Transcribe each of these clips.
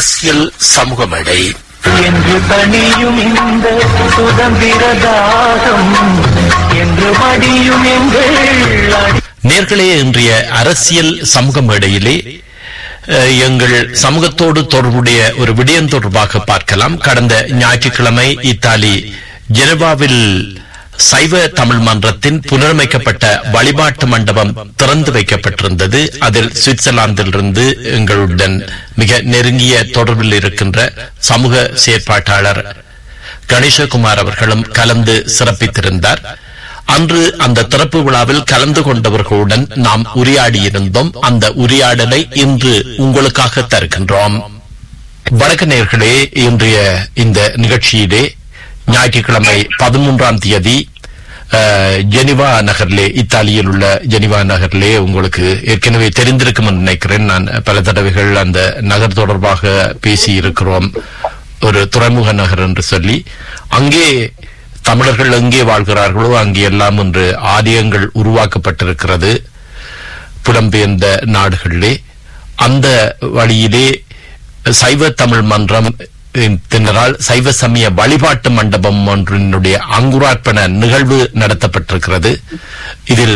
அரசியல் சமூக மேடை என்று தனியும் இந்த சுதந்திர தாகம் என்று மடியும் எங்கள் அடி நேர்களே இன்றைய அரசியல் சமூக மேடையிலே அஹ், எங்கள் சமூகத்தோடு தொடர்புடைய ஒரு விடயம் தொடர்பாக பார்க்கலாம் கடந்த ஞாயிற்றுக்கிழமை இத்தாலி ஜெனவாவில் சைவ தமிழ் மன்றத்தின் புனரமைக்கப்பட்ட வழிபாட்டு மண்டபம் திறந்து வைக்கப்பட்டிருந்தது அதில் சுவிட்சர்லாந்திலிருந்து எங்களுடன் மிக நெருங்கிய தொடர்பில் இருக்கின்ற சமூக செயற்பாட்டாளர் கணேசகுமார் அவர்களும் கலந்து சிறப்பித்திருந்தார் அன்று அந்த திறப்பு விழாவில் கலந்து கொண்டவர்களுடன் நாம் உரையாடியிருந்தோம் அந்த உரையாடலை இன்று உங்களுக்காக தருகின்றோம் வணக்க நேர்களே இன்றைய இந்த நிகழ்ச்சியிலே ஞாயிற்றுக்கிழமை பதிமூன்றாம் தேதி அஹ், ஜெனிவா நகரிலே இத்தாலியில் உள்ள ஜெனிவா நகரிலே உங்களுக்கு ஏற்கனவே தெரிந்திருக்கும் என்று நினைக்கிறேன் நான் பல தடவைகள் அந்த நகர் தொடர்பாக பேசி இருக்கிறோம் ஒரு துறைமுக நகர் என்று சொல்லி அங்கே தமிழர்கள் எங்கே வாழ்கிறார்களோ அங்கே எல்லாம் இன்று ஆலயங்கள் உருவாக்கப்பட்டிருக்கிறது புலம்பெயர்ந்த நாடுகளிலே அந்த வழியிலே சைவ தமிழ் மன்றம் தினரால் சைவ சமய வழிபாட்டு மண்டபம் ஒன்றினுடைய அங்குரார்ப்பண நிகழ்வு நடத்தப்பட்டிருக்கிறது இதில்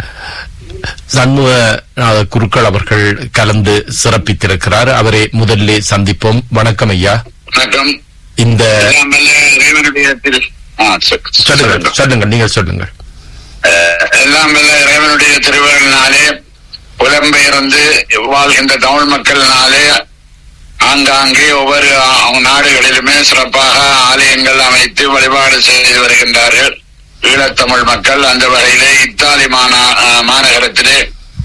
சண்முக அஹ், குருக்கள் அவர்கள் கலந்து சிறப்பித்திருக்கிறார் அவரை முதலிலே சந்திப்போம் வணக்கம் ஐயா வணக்கம் இந்த எல்லாம் வல்ல இறைவனுடைய திரு ஆ, சொ- சொல்லுங்கள் சொல்லட்டும். சொல்லுங்கள் நீங்கள் சொல்லுங்கள் அஹ், எல்லாம் வல்ல இறைவனுடைய திருவருளினாலே புலம்பெயர்ந்து வாழ்கின்ற தமிழ் மக்களினாலே ஆங்காங்கே ஒவ்வொரு ஆ- நாடுகளிலுமே சிறப்பாக ஆலயங்கள் அமைத்து வழிபாடு செய்து வருகின்றார்கள் ஈழத்தமிழ் மக்கள் அந்த வகையிலே இத்தாலி மாநா அஹ், மாநகரத்திலே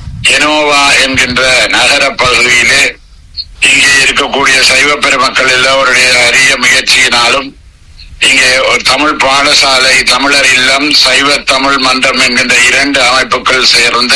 ஜெனோவா என்கின்ற நகர பகுதியிலே இங்கே இருக்கக்கூடிய சைவ பெருமக்கள் எல்லோருடைய அரிய முயற்சியினாலும் இங்கே ஒரு தமிழ் பாடசாலை தமிழர் இல்லம் சைவ தமிழ் மன்றம் என்கின்ற இரண்டு அமைப்புகள் சேர்ந்து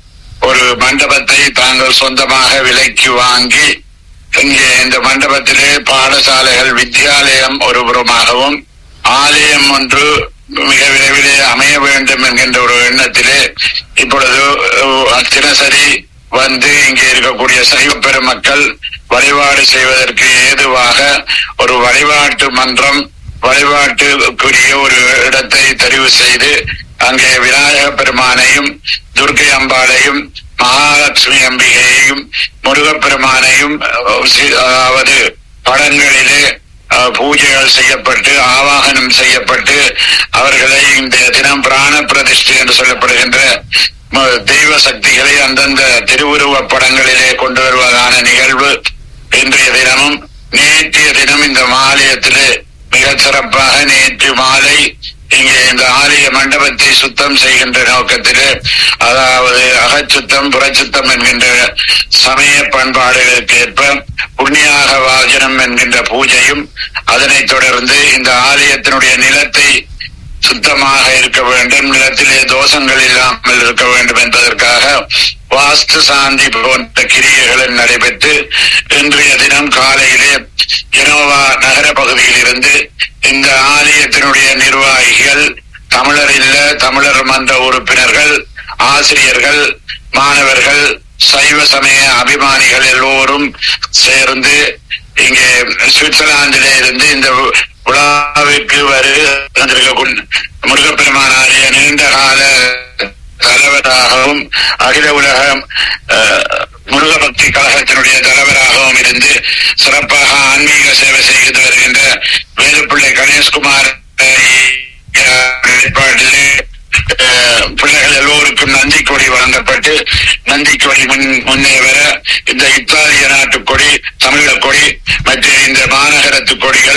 ஒரு மண்டபத்தை தாங்கள் சொந்தமாக விலைக்கு வாங்கி இங்கே இந்த மண்டபத்திலே பாடசாலைகள் வித்தியாலயம் ஒரு புறமாகவும் ஆலயம் ஒன்று மிக விரைவிலே அமைய வேண்டும் என்கின்ற ஒரு எண்ணத்திலே இப்பொழுது அஹ், தினசரி வந்து இங்கே இருக்கக்கூடிய சைவ பெருமக்கள் வழிபாடு செய்வதற்கு ஏதுவாக ஒரு வழிபாட்டு மன்றம் வழிபாட்டுக்குரிய ஒரு இடத்தை தெரிவு செய்து அங்கே விநாயக பெருமானையும் துர்க்கை அம்பாளையும் மகாலட்சுமி அம்பிகையையும் முருகப்பெருமானையும் அஹ், சி- அதாவது படங்களிலே அஹ், பூஜைகள் செய்யப்பட்டு ஆவாகனம் செய்யப்பட்டு அவர்களை இந்த தினம் பிராண பிரதிஷ்டை என்று சொல்லப்படுகின்ற ம- தெய்வ சக்திகளை அந்தந்த திருவுருவ படங்களிலே கொண்டு வருவதான நிகழ்வு இன்றைய தினமும் நேற்றைய தினம் இந்த ஆலயத்திலே மிகச் சிறப்பாக நேற்று மாலை இங்கே இந்த ஆலய மண்டபத்தை சுத்தம் செய்கின்ற நோக்கத்திலே அதாவது அகச்சுத்தம் புறச்சுத்தம் என்கின்ற சமய பண்பாடுகளுக்கு ஏற்ப புண்ணியாக வாஜனம் என்கின்ற பூஜையும் அதனைத் தொடர்ந்து இந்த ஆலயத்தினுடைய நிலத்தை சுத்தமாக இருக்க வேண்டும் நிலத்திலே தோஷங்கள் இல்லாமல் இருக்க வேண்டும் என்பதற்காக வாஸ்து சாந்தி போன்ற கிரியைகள் நடைபெற்று இன்றைய தினம் காலையிலே ஜெனோவா நகர பகுதியில் இருந்து இந்த ஆலயத்தினுடைய நிர்வாகிகள் தமிழர் இல்ல தமிழர் மன்ற உறுப்பினர்கள் ஆசிரியர்கள் மாணவர்கள் சைவ சமய அபிமானிகள் எல்லோரும் சேர்ந்து இங்கே சுவிட்சர்லாந்திலே இருந்து இந்த விழாவிற்கு வருகின்ற முருகப்பெருமான் ஆலய நீண்ட கால தலைவராகவும் அகில உலக அஹ், முருகபக்தி கழகத்தினுடைய தலைவராகவும் இருந்து சிறப்பாக ஆன்மீக சேவை செய்து வருகின்ற வேலுப்பிள்ளை கணேஷ்குமார் அஹ், ஏற்பாட்டிலே அஹ், பிள்ளைகள் எல்லோருக்கும் நந்தி கொடி வழங்கப்பட்டு நந்தி கொடி முன் முன்னே வர இந்த இத்தாலிய நாட்டு கொடி தமிழக கொடி மற்றும் இந்த மாநகரத்து கொடிகள்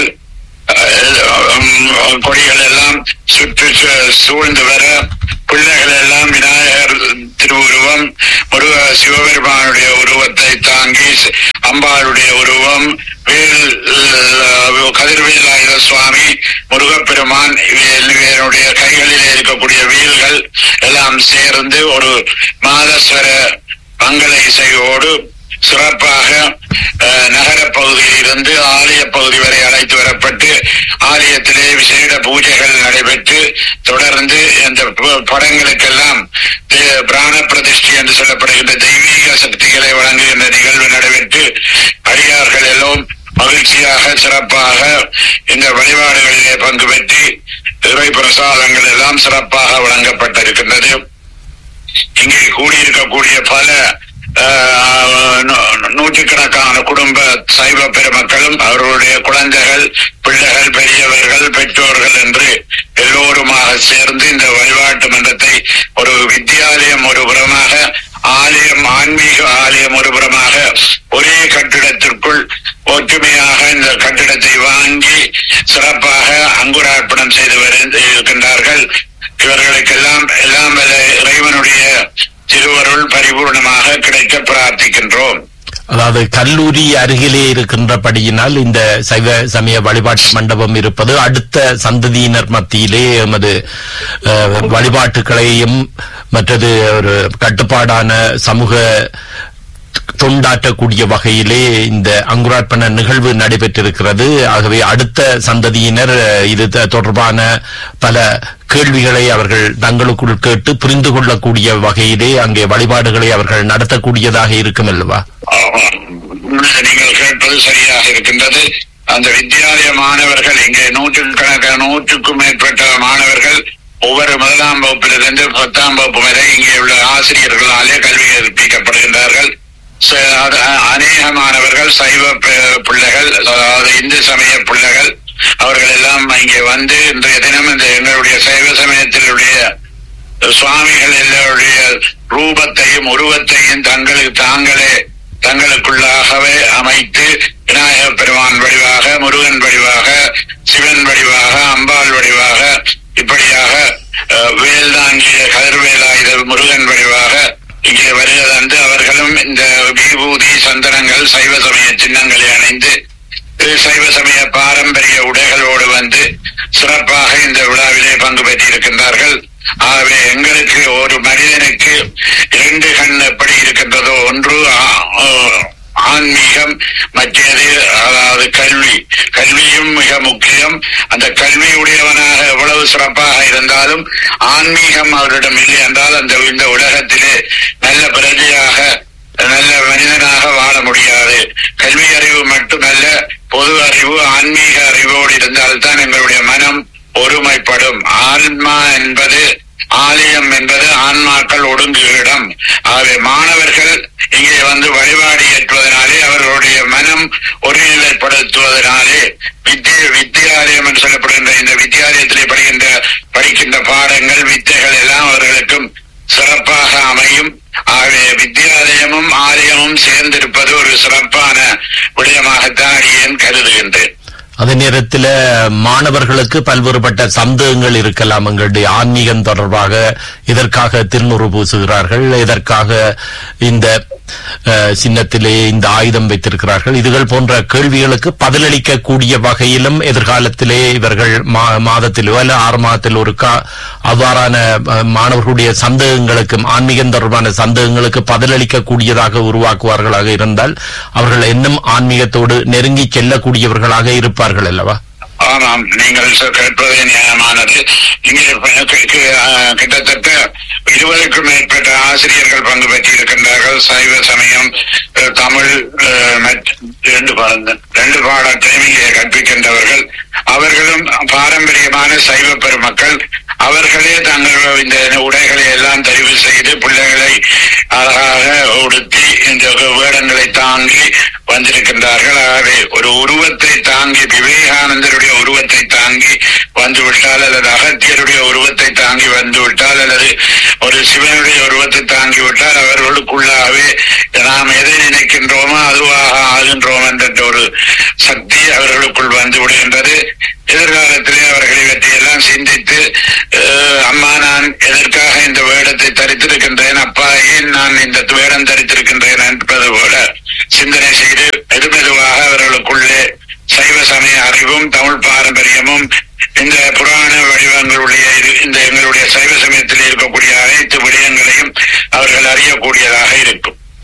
அஹ், கொடிகள் எல்லாம் சுற்று சு- சூழ்ந்து வர பிள்ளைகள் எல்லாம் விநாயகர் திருவுருவம் முருக சிவபெருமானுடைய உருவத்தை தாங்கி சி- அம்பாளுடைய உருவம் வேல் அஹ், கதிர்வேலாயுத சுவாமி முருகப்பெருமான் இவருடைய கைகளிலே இருக்கக்கூடிய வீல்கள் எல்லாம் சேர்ந்து ஒரு மாதஸ்வர மங்கள இசையோடு சிறப்பாக அஹ், நகர பகுதியில் இருந்து ஆலய பகுதி வரை அழைத்து வரப்பட்டு ஆலயத்திலே விசேட பூஜைகள் நடைபெற்று தொடர்ந்து இந்த ப- படங்களுக்கெல்லாம் தே- பிராண பிரதிஷ்டை என்று சொல்லப்படுகின்ற தெய்வீக சக்திகளை வழங்குகின்ற நிகழ்வு நடைபெற்று அடியார்கள் எல்லாம் மகிழ்ச்சியாக சிறப்பாக இந்த வழிபாடுகளிலே பங்கு பெற்று இறை பிரசாதங்கள் எல்லாம் சிறப்பாக வழங்கப்பட்டிருக்கின்றது இங்கே கூடியிருக்கக்கூடிய பல ஆஹ், நூ- நூற்றுக்கணக்கான குடும்ப சைவ பெருமக்களும் அவர்களுடைய குழந்தைகள் பிள்ளைகள் பெரியவர்கள் பெற்றோர்கள் என்று எல்லோருமாக சேர்ந்து இந்த வழிபாட்டு மன்றத்தை ஒரு வித்தியாலயம் ஒரு புறமாக ஆலயம் ஆன்மீக ஆலயம் ஒரு புறமாக ஒரே கட்டிடத்திற்குள் ஒற்றுமையாக இந்த கட்டிடத்தை வாங்கி சிறப்பாக அங்குரார்ப்பணம் செய்து வரு- இருக்கின்றார்கள் இவர்களுக்கெல்லாம் எல்லாம் வல்ல இறைவனுடைய திருவருள் பரிபூர்ணமாக கிடைக்க பிரார்த்திக்கின்றோம் அதாவது கல்லூரி அருகிலே இருக்கின்றபடியினால் இந்த சைவ சமய வழிபாட்டு மண்டபம் இருப்பது அடுத்த சந்ததியினர் மத்தியிலே எமது அஹ், வழிபாட்டுகளையும் மற்றது ஒரு கட்டுப்பாடான சமூக தொண்டாற்றக்கூடிய வகையிலே இந்த அங்குரார்ப்பண நிகழ்வு நடைபெற்றிருக்கிறது ஆகவே அடுத்த சந்ததியினர் அஹ், இது த- தொடர்பான பல கேள்விகளை அவர்கள் தங்களுக்குள் கேட்டு புரிந்து கொள்ளக்கூடிய வகையிலே அங்கே வழிபாடுகளை அவர்கள் நடத்தக்கூடியதாக இருக்கும் அல்லவா ஆமாம். உண்மையிலே நீங்கள் கேட்பது சரியாக இருக்கின்றது அந்த வித்தியாலய மாணவர்கள் இங்கே நூற்றுக்கணக்கான நூற்றுக்கும் மேற்பட்ட மாணவர்கள் ஒவ்வொரு முதலாம் வகுப்பிலிருந்து பத்தாம் வகுப்பு வரை இங்கே உள்ள ஆசிரியர்களாலே கல்வி கற்பிக்கப்படுகின்றார்கள் ச- அது- அ- அநேக மாணவர்கள் சைவ பி- பிள்ளைகள் அதாவது இந்து சமய பிள்ளைகள் அவர்கள் எல்லாம் இங்கே வந்து இன்றைய தினம் இந்த எங்களுடைய சைவ சமயத்தினுடைய சுவாமிகள் எல்லோருடைய ரூபத்தையும் உருவத்தையும் தங்களுக்கு தாங்களே தங்களுக்குள்ளாகவே அமைத்து விநாயகப் பெருமான் வடிவாக முருகன் வடிவாக சிவன் வடிவாக அம்பாள் வடிவாக இப்படியாக அஹ், வேல் தாங்கிய கதிர்வேலாயுத முருகன் வடிவாக இங்கே வருகிறது அவர்களும் இந்த விபூதி சந்தனங்கள் சைவ சமய சின்னங்களை அணிந்து அஹ், சைவ சமய பாரம்பரிய உடைகளோடு வந்து சிறப்பாக இந்த விழாவிலே பங்கு பெற்றிருக்கின்றார்கள் ஆகவே எங்களுக்கு ஒரு மனிதனுக்கு இரண்டு கண் எப்படி இருக்கின்றதோ ஒன்று ஆ- ஆ- ஆன்மீகம் மற்றது அதாவது கல்வி கல்வியும் மிக முக்கியம் அந்த கல்வி உடையவனாக எவ்வளவு சிறப்பாக இருந்தாலும் ஆன்மீகம் அவரிடம் இல்லை என்றால் அந்த இந்த உலகத்திலே நல்ல பிரஜையாக நல்ல மனிதனாக வாழ முடியாது கல்வி அறிவு மட்டுமல்ல பொது அறிவு ஆன்மீக அறிவோடு இருந்தால்தான் எங்களுடைய மனம் ஒருமைப்படும் ஆன்மா என்பது ஆலயம் என்பது ஆன்மாக்கள் ஒடுங்கு இடம் ஆகவே மாணவர்கள் இங்கே வந்து வழிபாடு ஏற்றுவதனாலே அவர்களுடைய மனம் ஒருநிலைப்படுத்துவதனாலே வித்திய வித்தியாலயம் என்று சொல்லப்படுகின்ற இந்த வித்தியாலயத்திலே படிக்கின்ற படிக்கின்ற பாடங்கள் வித்தைகள் எல்லாம் அவர்களுக்கும் சிறப்பாக அமையும் ஆகவே வித்தியாலயமும் ஆலயமும் சேர்ந்திருப்பது ஒரு சிறப்பான விடயமாகத்தான் அடியேன் கருதுகின்றேன் அதே நேரத்தில் மாணவர்களுக்கு பல்வேறுபட்ட சந்தேகங்கள் இருக்கலாம் எங்களுடைய ஆன்மீகம் தொடர்பாக இதற்காக திருநூறு பூசுகிறார்கள் இதற்காக இந்த அஹ், சின்னத்திலே இந்த ஆயுதம் வைத்திருக்கிறார்கள் இதுகள் போன்ற கேள்விகளுக்கு பதிலளிக்க கூடிய வகையிலும் எதிர்காலத்திலே இவர்கள் மா- மாதத்திலோ அல்ல ஆறு மாதத்தில் ஒருக்கா அவ்வாறான அஹ், மாணவர்களுடைய சந்தேகங்களுக்கும் ஆன்மீகம் தொடர்பான சந்தேகங்களுக்கு பதிலளிக்க கூடியதாக உருவாக்குவார்களாக இருந்தால் அவர்கள் இன்னும் ஆன்மீகத்தோடு நெருங்கி செல்லக்கூடியவர்களாக இருப்பார்கள் அல்லவா ஆமாம் நீங்கள் சொ- கேட்பது நியாயமானது இங்கே ப- கி- கி- ஆ, கிட்டத்தட்ட இருபதுக்கும் மேற்பட்ட ஆசிரியர்கள் பங்கு பெற்றிருக்கின்றார்கள் சைவ சமயம் அஹ், தமிழ் அஹ், மற்ற- ரெண்டு பாடம் ரெண்டு பாடத்தையும் இங்கே கற்பிக்கின்றவர்கள் அவர்களும் பாரம்பரியமான சைவ பெருமக்கள் அவர்களே தங்கள் இந்த உடைகளை எல்லாம் தெரிவு செய்து பிள்ளைகளை அழகாக உடுத்தி இந்த வேடங்களை தாங்கி வந்திருக்கின்றார்கள் ஆகவே ஒரு உருவத்தை தாங்கி விவேகானந்தருடைய உருவத்தை தாங்கி வந்துவிட்டால் அல்லது அகத்தியருடைய உருவத்தை தாங்கி வந்துவிட்டால் அல்லது ஒரு சிவனுடைய உருவத்தை தாங்கி விட்டால் அவர்களுக்குள்ளாகவே நாம் எதை நினைக்கின்றோமோ அதுவாக ஆகின்றோம் என்ற ஒரு சக்தி அவர்களுக்குள் வந்து விடுகின்றது எதிர்காலத்திலே அவர்களை பற்றி எல்லாம் சிந்தித்து அஹ், அம்மா நான் எதற்காக இந்த வேடத்தை தரித்திருக்கின்றேன் அப்பா ஏன் நான் இந்த வேடம் தரித்திருக்கின்றேன் என்பது போல சிந்தனை செய்து மெதுமெதுவாக அவர்களுக்குள்ளே சைவ சமய அறிவும் தமிழ் பாரம்பரியமும் இந்த புராண வடிவங்களுடைய இது- இந்த எங்களுடைய சைவ சமயத்தில் இருக்கக்கூடிய அனைத்து விடயங்களையும் அவர்கள் அறியக்கூடியதாக இருக்கும்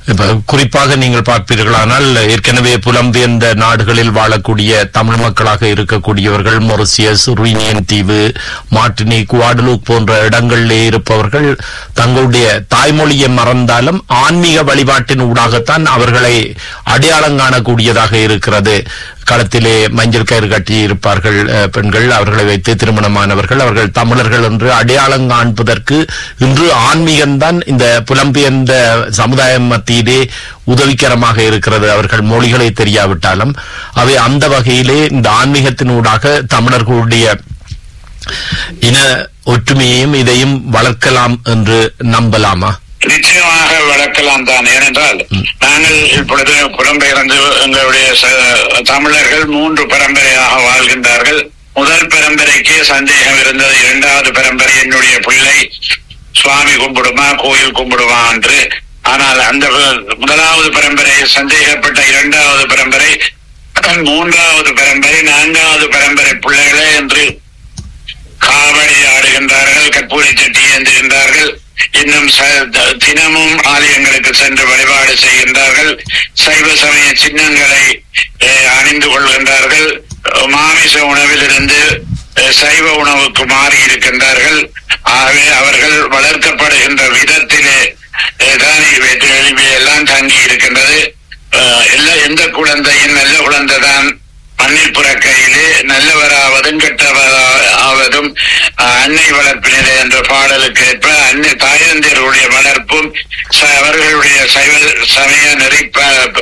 இப்ப குறிப்பாக நீங்கள் பார்ப்பீர்களானால் ஏற்கனவே புலம்பெயர்ந்த நாடுகளில் வாழக்கூடிய தமிழ் மக்களாக இருக்கக்கூடியவர்கள் மொரிசியஸ் ருயினியன் தீவு மார்டினி குவாடலூக் போன்ற இடங்களிலே இருப்பவர்கள் தங்களுடைய தாய்மொழியை மறந்தாலும் ஆன்மீக வழிபாட்டின் ஊடாகத்தான் அவர்களை அடையாளம் காணக்கூடியதாக இருக்கிறது களத்திலே மஞ்சள் கயிறு கட்டி இருப்பார்கள் அஹ், பெண்கள் அவர்களை வைத்து திருமணமானவர்கள் அவர்கள் தமிழர்கள் என்று அடையாளம் காண்பதற்கு இன்று ஆன்மீகம்தான் இந்த புலம்பெயர்ந்த சமுதாயம் மத்தியிலே உதவிகரமாக இருக்கிறது அவர்கள் மொழிகளை தெரியாவிட்டாலும் அவை அந்த வகையிலே இந்த ஆன்மீகத்தினூடாக தமிழர்களுடைய இன ஒற்றுமையையும் இதையும் வளர்க்கலாம் என்று நம்பலாமா நிச்சயமாக வளர்க்கலாம் தான் ஏனென்றால் நாங்கள் இப்பொழுது புலம்பெயர்ந்து எங்களுடைய ச- தமிழர்கள் மூன்று பரம்பரையாக வாழ்கின்றார்கள் முதல் பரம்பரைக்கு சந்தேகம் இருந்தது இரண்டாவது பரம்பரை என்னுடைய பிள்ளை சுவாமி கும்பிடுமா கோயில் கும்பிடுமா என்று ஆனால் அந்த முதலாவது பரம்பரை சந்தேகப்பட்ட இரண்டாவது பரம்பரை மூன்றாவது பரம்பரை நான்காவது பரம்பரை பிள்ளைகளே என்று காவடி ஆடுகின்றார்கள் கற்பூரி சட்டி ஏந்துகின்றார்கள் இன்னும் ச- த- தினமும் ஆலயங்களுக்கு சென்று வழிபாடு செய்கின்றார்கள் சைவ சமய சின்னங்களை அஹ், அணிந்து கொள்கின்றார்கள் அஹ், மாமிச உணவிலிருந்து அஹ், சைவ உணவுக்கு மாறி இருக்கின்றார்கள் ஆகவே அவர்கள் வளர்க்கப்படுகின்ற விதத்திலே அஹ், தான் இவை இவை எல்லாம் தங்கி இருக்கின்றது அஹ், எல்லா எந்த குழந்தையும் நல்ல குழந்தை தான் மண்ணில் புறக்கையிலே நல்லவராவதும் கெட்டவராவதும் அஹ், அன்னை வளர்ப்பினிலே என்ற பாடலுக்கு ஏற்ப அன்னை தாயந்தியருடைய வளர்ப்பும் ச- அவர்களுடைய சைவ சமய நெறிப்ப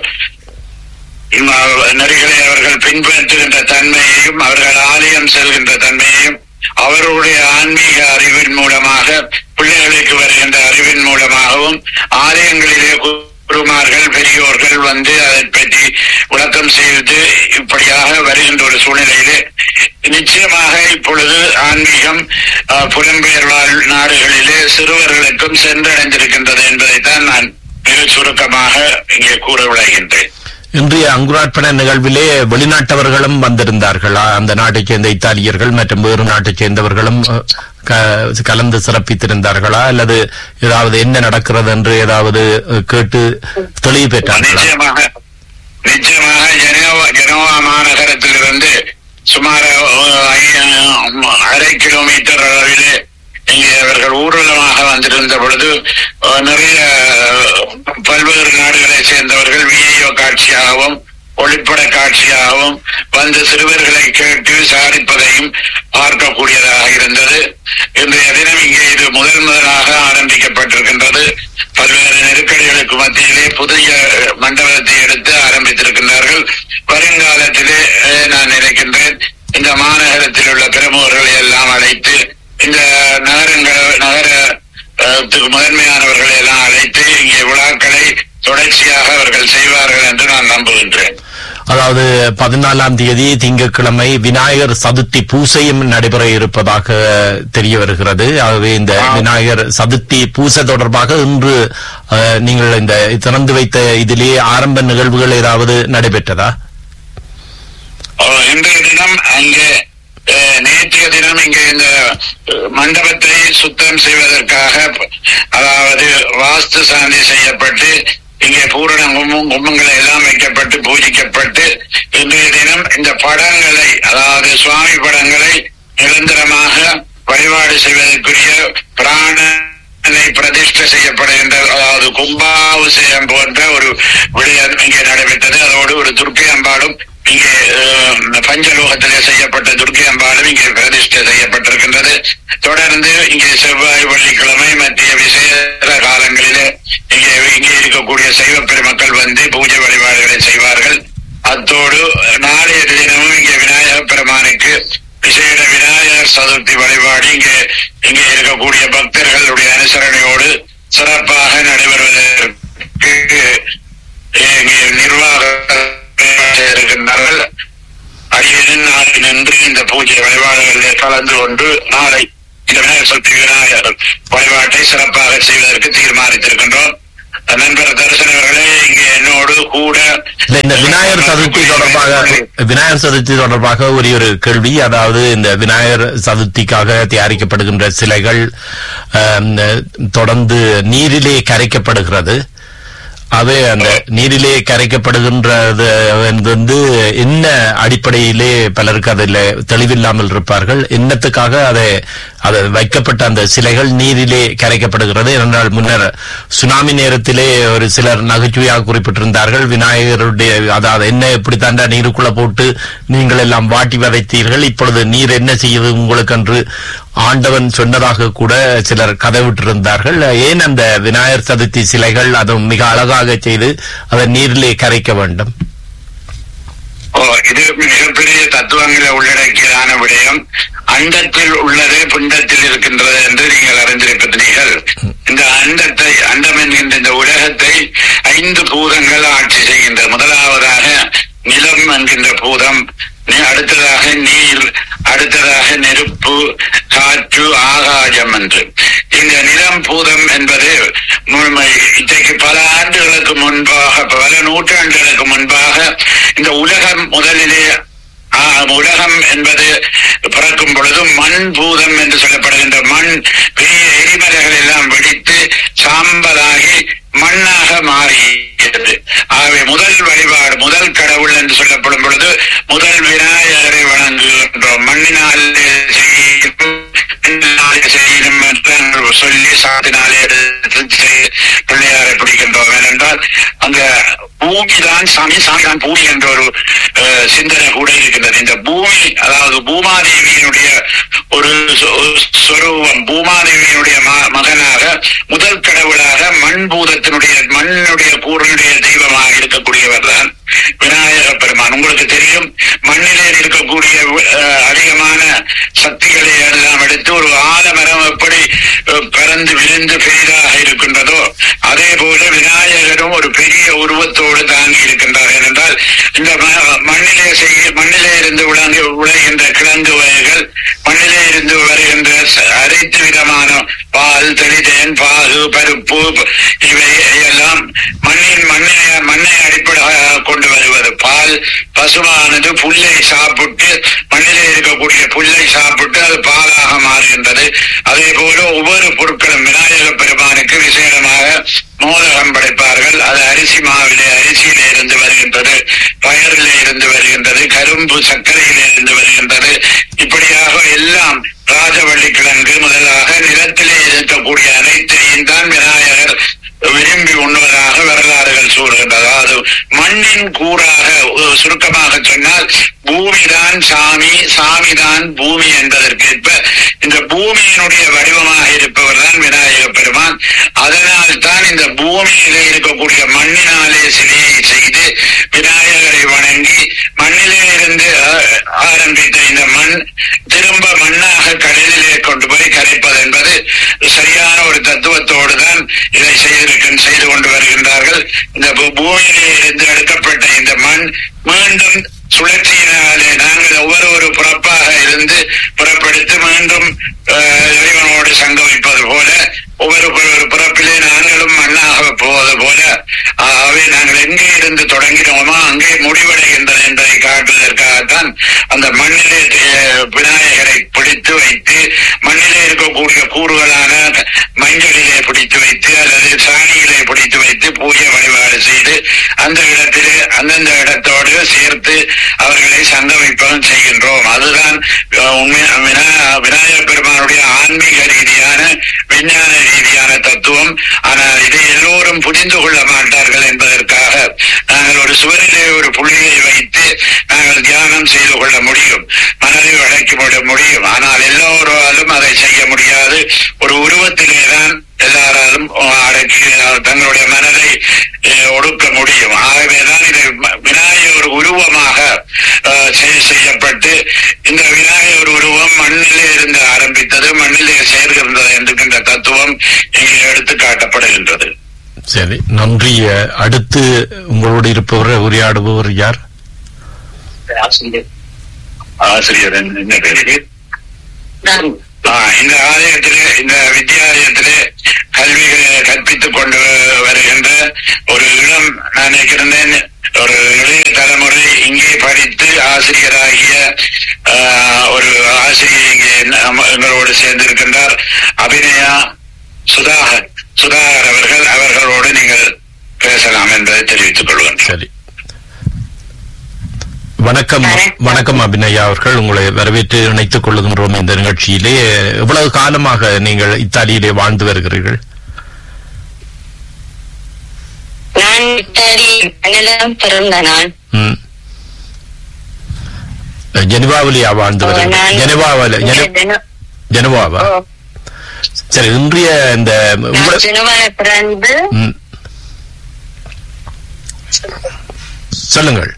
ம- நெறிகளை அவர்கள் பின்பற்றுகின்ற தன்மையையும் அவர்கள் ஆலயம் செல்கின்ற தன்மையையும் அவர்களுடைய ஆன்மீக அறிவின் மூலமாக பிள்ளைகளுக்கு வருகின்ற அறிவின் மூலமாகவும் ஆலயங்களிலே குருமார்கள் பெரியோர்கள் வந்து அதை பற்றி விளக்கம் செய்து இப்படியாக வருகின்ற ஒரு சூழ்நிலையிலே நிச்சயமாக இப்பொழுது ஆன்மீகம் அஹ், புலம்பெயர் வாழ் நாடுகளிலே சிறுவர்களுக்கும் சென்றடைந்திருக்கின்றது என்பதைத்தான் நான் மிக சுருக்கமாக இங்கே கூற விளைகின்றேன் இன்றைய அங்குரார்ப்பண நிகழ்விலே வெளிநாட்டவர்களும் வந்திருந்தார்களா அந்த நாட்டைச் சேர்ந்த இத்தாலியர்கள் மற்றும் வேறு நாட்டைச் சேர்ந்தவர்களும் அஹ், க- கலந்து சிறப்பித்திருந்தார்களா அல்லது ஏதாவது என்ன நடக்கிறது என்று ஏதாவது அஹ், கேட்டு தெளிவு பெற்றார்களா நிச்சயமாக நிச்சயமாக ஜெனோவா ஜெனோவா மாநகரத்திலிருந்து சுமார் அஹ், ஐ- அரை கிலோமீட்டர் அளவிலே இங்கே அவர்கள் ஊர்வலமாக வந்திருந்த பொழுது அஹ், நிறைய அஹ், பல்வேறு நாடுகளைச் சேர்ந்தவர்கள் வீடியோ காட்சியாகவும் ஒளிப்பட காட்சியாகவும் வந்து சிறுவர்களை கேட்டு விசாரிப்பதையும் பார்க்கக்கூடியதாக இருந்தது இன்றைய தினம் இங்கே இது முதல் முதலாக ஆரம்பிக்கப்பட்டிருக்கின்றது பல்வேறு நெருக்கடிகளுக்கு மத்தியிலே புதிய மண்டபத்தை எடுத்து ஆரம்பித்திருக்கின்றார்கள் வருங்காலத்திலே அஹ், நான் நினைக்கின்றேன் இந்த மாநகரத்தில் உள்ள பிரமுகர்களை எல்லாம் அழைத்து இந்த நகரங்கள் நகர அஹ், த்துக்கு முதன்மையானவர்களை எல்லாம் அழைத்து இங்கே விழாக்களை தொடர்ச்சியாக அவர்கள் செய்வார்கள் என்று நான் நம்புகின்றேன் அதாவது பதினாலாம் தேதி திங்கட்கிழமை விநாயகர் சதுர்த்தி பூசையும் நடைபெற இருப்பதாக தெரிய வருகிறது ஆகவே இந்த ஆம். விநாயகர் சதுர்த்தி பூசை தொடர்பாக இன்று அஹ், நீங்கள் இந்த திறந்து வைத்த இதிலே ஆரம்ப நிகழ்வுகள் ஏதாவது நடைபெற்றதா அஹ், இன்றைய தினம் அங்கே அஹ், நேற்றைய தினம் இங்கே இந்த அஹ், மண்டபத்தை சுத்தம் செய்வதற்காக அதாவது வாஸ்து சாந்தி செய்யப்பட்டு இங்கே பூரண கும்பம் கும்பங்கள் எல்லாம் வைக்கப்பட்டு பூஜிக்கப்பட்டு இன்றைய தினம் இந்த படங்களை அதாவது சுவாமி படங்களை நிரந்தரமாக வழிபாடு செய்வதற்குரிய பிராணனை பிரதிஷ்டை செய்யப்படுகின்ற அதாவது கும்பாபிஷேகம் போன்ற ஒரு விடயம் இங்கே நடைபெற்றது அதோடு ஒரு துர்க்கை அம்பாளும் இங்கே அஹ், பஞ்சலோகத்திலே செய்யப்பட்ட துர்க்கை அம்பாளும் இங்கே பிரதிஷ்டை செய்யப்பட்டிருக்கின்றது தொடர்ந்து இங்கே செவ்வாய் வெள்ளிக்கிழமை மத்திய விசேஷ காலங்களிலே இங்கே இங்கே இருக்கக்கூடிய சைவ பெருமக்கள் வந்து பூஜை வழிபாடுகளை செய்வார்கள் அத்தோடு நாளைய தினமும் இங்கே விநாயகர் பெருமானுக்கு விசேட விநாயகர் சதுர்த்தி வழிபாடு இங்கே இங்கே இருக்கக்கூடிய பக்தர்களுடைய அனுசரணையோடு சிறப்பாக நடைபெறுவதற்கு இங்கே நிர்வாக இருக்கின்றார்கள் அடியனின் நாளை நின்று இந்த பூஜை வழிபாடுகளில் கலந்து கொண்டு நாளை இந்த விநாயகர் சதுர்த்தி விநாயகர் வழிபாட்டை சிறப்பாக செய்வதற்கு தீர்மானித்திருக்கின்றோம் நண்பர் தரிசன அவர்களே இங்கே என்னோடு கூட இல்ல, இந்த விநாயகர் சதுர்த்தி தொடர்பாக விநாயகர் சதுர்த்தி தொடர்பாக ஒரே ஒரு கேள்வி அதாவது இந்த விநாயகர் சதுர்த்திக்காக தயாரிக்கப்படுகின்ற சிலைகள் ஆம், தொடர்ந்து நீரிலே கரைக்கப்படுகிறது அவை அந்த நீரிலே கரைக்கப்படுகின்றது வந்து என்ன அடிப்படையிலே பலருக்கு அதில் தெளிவில்லாமல் இருப்பார்கள் என்னத்துக்காக அதை அது வைக்கப்பட்ட அந்த சிலைகள் நீரிலே கரைக்கப்படுகிறது என்றால் முன்னர் சுனாமி நேரத்திலே ஒரு சிலர் நகைச்சுவையாக குறிப்பிட்டிருந்தார்கள் விநாயகருடைய அதாவது என்ன இப்படித்தாண்டா நீருக்குள்ள போட்டு நீங்கள் எல்லாம் வாட்டி வதைத்தீர்கள் இப்பொழுது நீர் என்ன செய்யுது உங்களுக்கு என்று ஆண்டவன் சொன்னதாக கூட சிலர் கதை விட்டிருந்தார்கள் ஏன் அந்த விநாயகர் சதுர்த்தி சிலைகள் அதுவும் மிக அழகாக செய்து அதை நீரிலே கரைக்க வேண்டும் ஓ இது மிகப்பெரிய தத்துவங்களை உள்ளடக்கியதான விடயம் அண்டத்தில் உள்ளதே பிண்டத்தில் இருக்கின்றது என்று நீங்கள் அறிந்திருக்கிறீர்கள் இந்த அண்டத்தை அண்டம் என்கின்ற இந்த உலகத்தை ஐந்து பூதங்கள் ஆட்சி செய்கின்றது முதலாவதாக நிலம் என்கின்ற பூதம் நி- அடுத்ததாக நீர் அடுத்ததாக நெருப்பு காற்று ஆகாயம் என்று இந்த நிலம் பூதம் என்பது முழுமை இன்றைக்கு பல ஆண்டுகளுக்கு முன்பாக பல நூற்றாண்டுகளுக்கு முன்பாக இந்த உலகம் முதலிலே ஆ, உலகம் என்பது பிறக்கும் பொழுது மண் பூதம் என்று சொல்லப்படுகின்ற மண் பெரிய எரிமலைகள் எல்லாம் வெடித்து சாம்பலாகி மண்ணாக மாறியது ஆகவே முதல் வழிபாடு முதல் கடவுள் என்று சொல்லப்படும் பொழுது முதல் விநாயகரை வணங்குகின்றோம் மண்ணினால் செய்யும் மண்ணினாலே செய்யும் என்று நாங்கள் சொல்லி சாத்தினாலே எடுத்து செய்- பிள்ளையாரை பிடிக்கின்றோம் ஏனென்றால் அங்க பூமி தான் சாமி சாமி தான் பூமி என்ற ஒரு அஹ், சிந்தனை கூட இருக்கின்றது இந்த பூமி அதாவது பூமாதேவியினுடைய ஒரு சொ- ஒரு சொரூபம் பூமாதேவியினுடைய ம- மகனாக முதல் கடவுளாக மண் பூதத்தினுடைய மண்ணுடைய கூறினுடைய தெய்வமாக இருக்கக்கூடியவர் தான் விநாயக பெருமான் உங்களுக்கு தெரியும் மண்ணிலே இருக்கக்கூடிய அஹ், அதிகமான சக்திகளை எல்லாம் எடுத்து ஒரு ஆலமரம் எப்படி அஹ், பறந்து விரிந்து பெரிதாக இருக்கின்றதோ அதே போல விநாயகரும் ஒரு பெரிய உருவத்தோடு தாங்கி இருக்கின்றார் ஏனென்றால் இந்த ம- மண்ணிலே செய்ய மண்ணிலே இருந்து விளங்கு விளைகின்ற கிழங்கு வகைகள் மண்ணிலே இருந்து வருகின்ற ச- அனைத்து விதமான பால் தெளிதேன் பாகு பருப்பு இவை எல்லாம் மண்ணின் மண்ணை மண்ணை அடிப்படையாக கொண்டு வருவது பால் பசுவானது புல்லை சாப்பிட்டு மண்ணிலே இருக்கக்கூடிய புல்லை சாப்பிட்டு அது பாலாக மாறுகின்றது அதே போல ஒவ்வொரு பொருட்களும் விநாயக பெருமானுக்கு விசேடமாக மோதகம் படைப்பார்கள் அது அரிசி மாவிலே அரிசியிலே இருந்து வருகின்றது பயரிலே இருந்து வருகின்றது கரும்பு சர்க்கரையிலே இருந்து வருகின்றது இப்படியாக எல்லாம் ராஜவள்ளி கிழங்கு முதலாக நிலத்திலே இருக்கக்கூடிய அனைத்தையும் தான் விநாயகர் விரும்பி உண்ணுவதாக வரலாறுகள் கூறுகின்றது அதாவது மண்ணின் கூறாக ஒரு சுருக்கமாக சொன்னால் பூமிதான் சாமி சாமிதான் பூமி என்பதற்கேற்ப இந்த பூமியினுடைய வடிவமாக இருப்பவர் தான் விநாயக பெருமான் அதனால் தான் இந்த பூமியிலே இருக்கக்கூடிய மண்ணினாலே சிலையை செய்து விநாயகரை வணங்கி மண்ணிலே இருந்து அஹ், ஆரம்பித்த இந்த மண் திரும்ப மண்ணாக கடலிலே கொண்டு போய் கரைப்பது என்பது சரியான ஒரு தத்துவத்தோடு தான் இதை செய்திருக்க செய்து கொண்டு வருகின்றார்கள் இந்த பூ- பூமியிலே இருந்து எடுக்கப்பட்ட இந்த மண் மீண்டும் சுழற்சியினாலே நாங்கள் ஒவ்வொரு ஒரு பிறப்பாக இருந்து புறப்படுத்தி மீண்டும் அஹ், இறைவனோடு சங்கமிப்பது போல ஒவ்வொரு ஒரு பிறப்பிலே நாங்களும் மண்ணாக போவது போல ஆகவே நாங்கள் எங்கே இருந்து தொடங்கினோமோ அங்கே முடிவடைகின்றது என்பதை காட்டுவதற்காகத்தான் அந்த மண்ணிலே அஹ், விநாயகரை பிடித்து வைத்து மண்ணிலே இருக்கக்கூடிய கூறுகளான மஞ்சளிலே பிடித்து வைத்து அல்லது சாணியிலே பிடித்து வைத்து பூஜை வழிபாடு செய்து அந்த இடத்திலே அந்தந்த இடத்தோடு சேர்த்து அவர்களை சங்கமிப்பதும் செய்கின்றோம் அதுதான் அஹ், உண்மை வினா- விநாயகர் பெருமானுடைய ஆன்மீக ரீதியான விஞ்ஞான ரீதியான தத்துவம் ஆனால் இதை எல்லோரும் புரிந்து கொள்ள மாட்டார்கள் என்பதற்காக நாங்கள் ஒரு சுவரிலே ஒரு புள்ளியை வைத்து நாங்கள் தியானம் செய்து கொள்ள முடியும் மனதை அடக்கி விட முடியும் ஆனால் எல்லோராலும் அதை செய்ய முடியாது ஒரு உருவத்திலே தான் எல்லாராலும் அடக்கி தங்களுடைய மனதை அஹ், ஒடுக்க முடியும் ஆகவேதான் இதை ம- விநாயகர் உருவமாக அஹ், செய்- செய்யப்பட்டு இந்த விநாயகர் உருவம் மண்ணிலே இருந்து ஆரம்பித்தது மண்ணிலே சேர்கின்றது என்கின்ற தத்துவம் இங்கே எடுத்து காட்டப்படுகின்றது சரி நன்றி அஹ், அடுத்து உங்களோடு இருப்பவர் உரையாடுபவர் யார் ஆசிரியர் என்ன- என்ன பேரு ஆ, இந்த ஆலயத்திலே இந்த வித்தியாலயத்திலே கல்வி கற்பித்துக் கொண்டு வருகின்ற ஒரு இளம் நான் நினைக்கிறேன் ஒரு இளைய தலைமுறை இங்கே படித்து ஆசிரியராகிய ஆ, ஒரு ஆசிரியர் இங்கே நம்ம- எங்களோடு சேர்ந்திருக்கின்றார் அபிநயா சுதாகர் சுதாகர் அவர்கள் அவர்களோடு நீங்கள் பேசலாம் என்பதை தெரிவித்துக் கொள்கின்றோம் சரி வணக்கம் வணக்கம். வணக்கம் அபிநயா அவர்கள் உங்களை வரவேற்று இணைத்துக் கொள்ளுகின்றோம் இந்த நிகழ்ச்சியிலே எவ்வளவு காலமாக நீங்கள் இத்தாலியிலே வாழ்ந்து வருகிறீர்கள் நான் இத்தாலி மண்ணிலம் பிறந்த நான் ம். ஜெனிவாவிலேயா வாழ்ந்து வருகிறீர்கள் நான் ஜெனிவாவில் ஜெனி- ஜெனு- ஜெனிவாவா ஓ, சரி இன்றைய இந்த நான் உங்களை- ஜெனுவால பிறந்து ம். சொல்லுங்கள்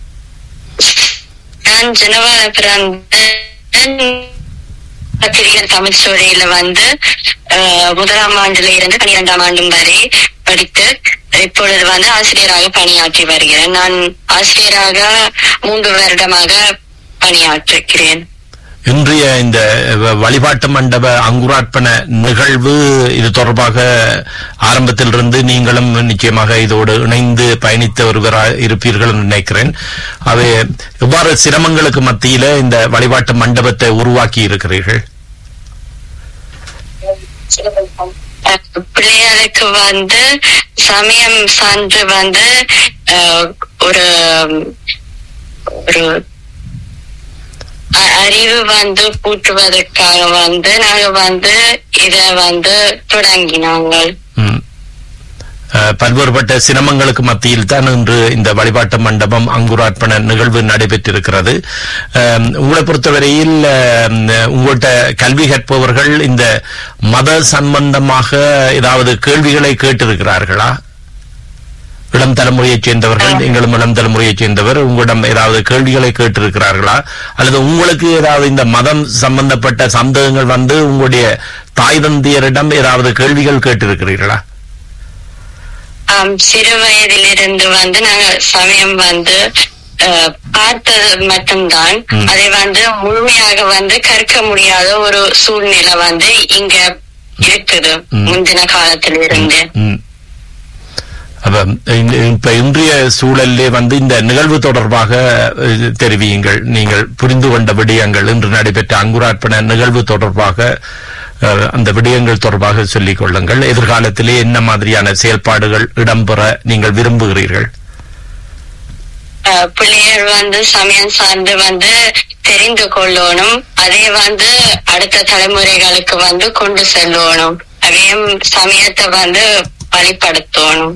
நான் ஜெனுவால பிறந்து பத்திரிகை தமிழ் துறையில வந்து அஹ், முதலாம் ஆண்டுல இருந்து பன்னிரெண்டாம் ஆண்டு வரை படித்து இப்பொழுது வந்து ஆசிரியராக பணியாற்றி வருகிறேன் நான் ஆசிரியராக மூன்று வருடமாக பணியாற்றுகிறேன் இன்றைய இந்த வ- வழிபாட்டு மண்டப அங்குரார்ப்பண நிகழ்வு இது தொடர்பாக ஆரம்பத்திலிருந்து நீங்களும் நிச்சயமாக இதோடு இணைந்து பயணித்த ஒருவராக இருப்பீர்கள் என்று நினைக்கிறேன் அவை எவ்வாறு சிரமங்களுக்கு மத்தியில இந்த வழிபாட்டு மண்டபத்தை உருவாக்கி இருக்கிறீர்கள் அஹ், பிள்ளைகளுக்கு வந்து சமயம் சான்று வந்து அஹ், ஒரு ஒரு அ- அறிவு வந்து கூட்டுவதற்காக வந்து நாங்க வந்து இத வந்து தொடங்கினாங்க ம். அஹ், பல்வேறுபட்ட சிரமங்களுக்கு மத்தியில் தான் இன்று இந்த வழிபாட்டு மண்டபம் அங்குரார்ப்பண நிகழ்வு நடைபெற்றிருக்கிறது அஹ், உங்களை பொறுத்தவரையில் அஹ், உங்கள்கிட்ட கல்வி கற்பவர்கள் இந்த மத சம்பந்தமாக ஏதாவது கேள்விகளை கேட்டிருக்கிறார்களா இளம் தலைமுறையைச் சேர்ந்தவர்கள் நீங்களும் இளம் தலைமுறையைச் சேர்ந்தவர் உங்களிடம் ஏதாவது கேள்விகளை கேட்டிருக்கிறார்களா அல்லது உங்களுக்கு ஏதாவது இந்த மதம் சம்பந்தப்பட்ட சந்தேகங்கள் வந்து உங்களுடைய தாய் தந்தையரிடம் ஏதாவது கேள்விகள் கேட்டிருக்கிறீர்களா ஆம், சிறு வயதிலிருந்து வந்து நாங்க சமயம் வந்து அஹ், பார்த்தது மட்டும்தான் ம். அதை வந்து முழுமையாக வந்து கற்க முடியாத ஒரு சூழ்நிலை வந்து இங்க இருக்குது ம். முந்தின காலத்திலிருந்து ம். அப்ப இந்த- இப்ப இன்றைய சூழலிலே வந்து இந்த நிகழ்வு தொடர்பாக அஹ், தெரிவியுங்கள் நீங்கள் புரிந்து கொண்ட விடயங்கள் இன்று நடைபெற்ற அங்குரார்ப்பண நிகழ்வு தொடர்பாக அஹ், அந்த விடயங்கள் தொடர்பாக சொல்லிக் கொள்ளுங்கள் எதிர்காலத்திலே என்ன மாதிரியான செயல்பாடுகள் இடம்பெற நீங்கள் விரும்புகிறீர்கள் அஹ், பிள்ளைகள் வந்து சமயம் சார்ந்து வந்து தெரிந்து கொள்ளணும் அதை வந்து அடுத்த தலைமுறைகளுக்கு வந்து கொண்டு செல்லணும் அதையும் சமயத்தை வந்து வழிபடுத்தணும்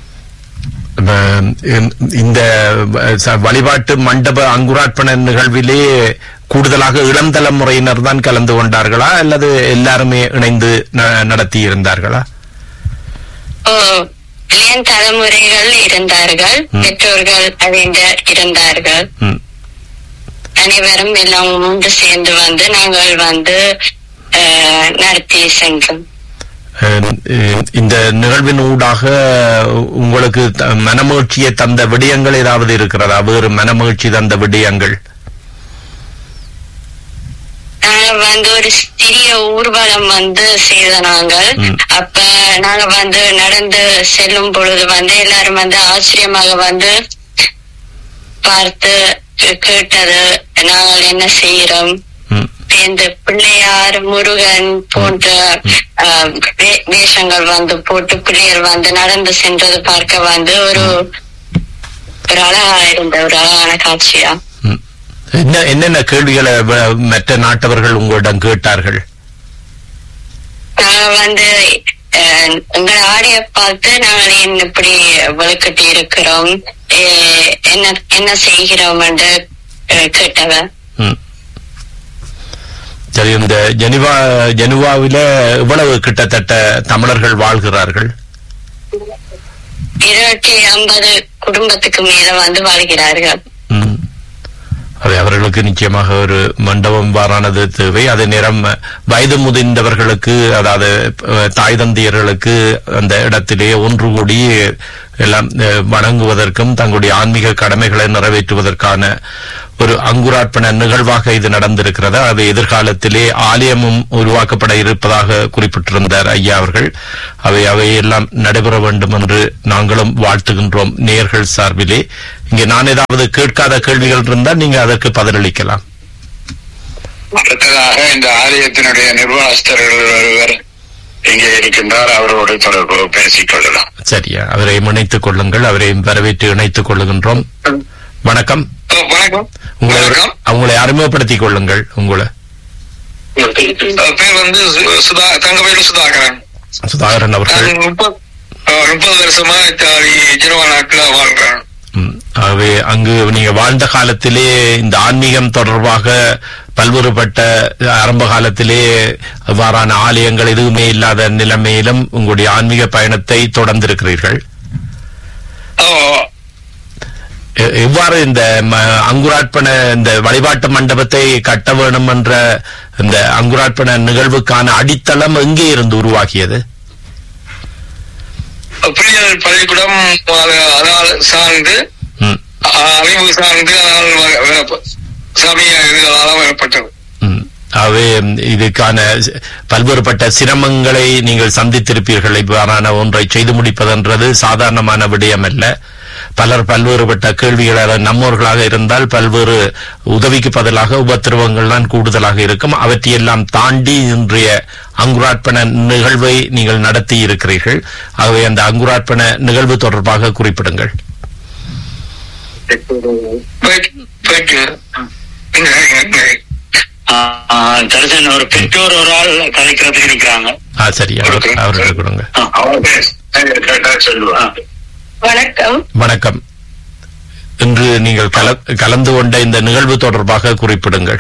அஹ், இந்த ச- வழிபாட்டு மண்டப அங்குரார்ப்பண நிகழ்விலே கூடுதலாக இளம் தலைமுறையினர் தான் கலந்து கொண்டார்களா அல்லது எல்லாருமே இணைந்து ந- நடத்தி இருந்தார்களா ஓ, இளைய தலைமுறைகள் இருந்தார்கள் ம். பெற்றோர்கள் அறிந்த இருந்தார்கள் ம். அனைவரும் எல்லாம் ஒன்று சேர்ந்து வந்து நாங்கள் வந்து அஹ், நடத்தி சென்றோம் அஹ், இந்த நிகழ்வின் ஊடாக உங்களுக்கு த- மனமகிழ்ச்சியை தந்த விடயங்கள் ஏதாவது இருக்கிறதா வேறு மனமகிழ்ச்சி தந்த விடயங்கள் நாங்க வந்து ஒரு சிறிய ஊர்வலம் வந்து செய்த நாங்கள் ம். அப்ப நாங்க வந்து நடந்து செல்லும் பொழுது வந்து எல்லாரும் வந்து ஆச்சரியமாக வந்து பார்த்து கேட்டது நாங்கள் என்ன செய்கிறோம் ம். இந்த பிள்ளையார் முருகன் போன்ற ஆஹ், வே- வேஷங்கள் வந்து போட்டு பிள்ளையர் வந்து நடந்து சென்றது பார்க்க வந்து ஒரு ஒரு அழகா இருந்த ஒரு அழகான காட்சியா ம். என்ன என்னென்ன கேள்விகளை வ- மற்ற நாட்டவர்கள் உங்களிடம் கேட்டார்கள் நாங்க வந்து அஹ், உங்களை ஆடைய பார்த்து நாங்கள் ஏன் இப்படி வலுக்கட்டி இருக்கிறோம் அஹ், என்ன என்ன செய்கிறோம் என்று அஹ், கேட்டவ ம். சரி இந்த ஜெனிவா ஜெனிவாவில இவ்வளவு கிட்டத்தட்ட தமிழர்கள் வாழ்கிறார்கள் இருநூற்றி ஐம்பது குடும்பத்துக்கு மேல வந்து வாழ்கிறார்கள் ம். அது அவர்களுக்கு நிச்சயமாக ஒரு மண்டபம் வாரானது தேவை அதே நேரம் வயது முதிர்ந்தவர்களுக்கு அதாவது அஹ், தாய் தந்தையர்களுக்கு அந்த இடத்திலே ஒன்று கூடி எல்லாம் அஹ், வணங்குவதற்கும் தங்களுடைய ஆன்மீக கடமைகளை நிறைவேற்றுவதற்கான ஒரு அங்குரார்ப்பண நிகழ்வாக இது நடந்திருக்கிறது அது எதிர்காலத்திலே ஆலயமும் உருவாக்கப்பட இருப்பதாக குறிப்பிட்டிருந்தார் ஐயா அவர்கள் அவை அவையெல்லாம் நடைபெற வேண்டும் என்று நாங்களும் வாழ்த்துகின்றோம் நேர்கள் சார்பிலே இங்கே நான் ஏதாவது கேட்காத கேள்விகள் இருந்தால் நீங்க அதற்கு பதிலளிக்கலாம் அடுத்ததாக இந்த ஆலயத்தினுடைய நிர்வாகஸ்தர்கள் ஒருவர் இங்கே இருக்கின்றார் அவரோடு தொடர்பு பேசிக் கொள்ளலாம் சரியா அவரை இணைத்துக் கொள்ளுங்கள் அவரை வரவேற்று இணைத்துக் கொள்ளுகின்றோம் வணக்கம் ஓ, வணக்கம் உங்களை வணக்கம் உங்களை அறிமுகப்படுத்திக் கொள்ளுங்கள் உங்களை அஹ், பேர் வந்து சு- சுதா தங்கவேலு சுதாகரன் சுதாகரன் அவர்கள் நான் முப்பது அஹ், முப்பது வருஷமா இத்தாலி ஜெனவா நாட்டில் வாழ்றேன் ம், ஆகவே அங்கு நீங்க வாழ்ந்த காலத்திலே இந்த ஆன்மீகம் தொடர்பாக பல்வேறுபட்ட ஆரம்ப காலத்திலே அவ்வாறான ஆலயங்கள் எதுவுமே இல்லாத நிலைமையிலும் உங்களுடைய ஆன்மீக பயணத்தை தொடர்ந்திருக்கிறீர்கள் ஓ, எ- எவ்வாறு இந்த ம- அங்குரார்ப்பண இந்த வழிபாட்டு மண்டபத்தை கட்ட வேணும் என்ற இந்த அங்குரார்ப்பண நிகழ்வுக்கான அடித்தளம் எங்கே இருந்து உருவாகியது பிள்ளைகள் பள்ளிக்கூடம் அது- அதனால் சார்ந்து ம், அஹ், அறிவு சார்ந்து அதனால் வ- வ- சமய இதுகளால் வரப்பட்டது ம். ஆகவே ம், இதுக்கான சி- பல்வேறுபட்ட சிரமங்களை நீங்கள் சந்தித்திருப்பீர்கள் இவ்வாறான ஒன்றை செய்து முடிப்பதென்றது சாதாரணமான விடயம் அல்ல பலர் பல்வேறுபட்ட கேள்விகளை நம்மோர்களாக இருந்தால் பல்வேறு உதவிக்கு பதிலாக உபத்திரவங்கள் தான் கூடுதலாக இருக்கும் அவற்றையெல்லாம் தாண்டி இன்றைய அங்குரார்ப்பண நிகழ்வை நீங்கள் நடத்தி இருக்கிறீர்கள் ஆகவே அந்த அங்குரார்ப்பண நிகழ்வு தொடர்பாக குறிப்பிடுங்கள் தரிசன ஒரு பெற்றோர் ஒரு ஆள் கதைக்கிறதுக்கு இருக்கிறாங்க ஆ சரி அவர் அவர்கிட்ட கொடுங்க கேட்டா சொல்லுவான் வணக்கம் வணக்கம் இன்று நீங்கள் கல- கலந்து கொண்ட இந்த நிகழ்வு தொடர்பாக குறிப்பிடுங்கள்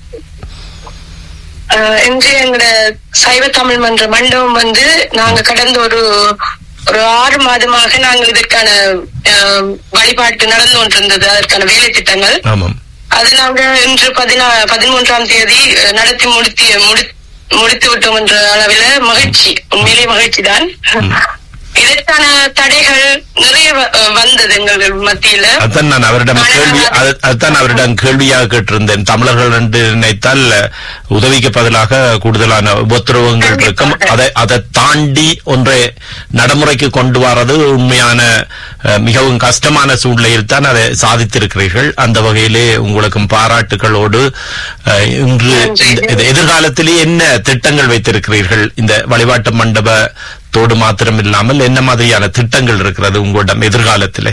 அஹ், இன்று எங்களோட சைவ தமிழ் மன்ற மண்டபம் வந்து நாங்க கடந்த ஒரு ஒரு ஆறு மாதமாக நாங்கள் இதற்கான அஹ், வழிபாட்டு நடந்து கொண்டிருந்தது அதற்கான வேலை திட்டங்கள் ஆமாம் அது நாங்க இன்று பதினா பதிமூன்றாம் தேதி அஹ், நடத்தி முடித்து முடி- முடித்து விட்டோம் என்ற அளவில மகிழ்ச்சி உண்மையிலேயே மகிழ்ச்சி தான் இதற்கான தடைகள் நிறைய வ- அஹ், வந்தது எங்கள் மத்தியில அதான் நான் அவரிடம் கேள்வி அது- அதுதான் அவரிடம் கேள்வியாக கேட்டிருந்தேன் தமிழர்கள் என்று நினைத்தால் உதவிக்கு பதிலாக கூடுதலான உபத்திரவங்கள் இருக்கும் அதை அதை தாண்டி ஒன்றை நடைமுறைக்கு கொண்டு வரது உண்மையான அஹ், மிகவும் கஷ்டமான சூழ்நிலையில் தான் அதை சாதித்திருக்கிறீர்கள் அந்த வகையிலே உங்களுக்கும் பாராட்டுகளோடு அஹ், இன்று இந்த- இந்த எதிர்காலத்திலே என்ன திட்டங்கள் வைத்திருக்கிறீர்கள் இந்த வழிபாட்டு மண்டபத்தோடு மாத்திரம் இல்லாமல் என்ன மாதிரியான திட்டங்கள் இருக்கிறது உங்களிடம் எதிர்காலத்திலே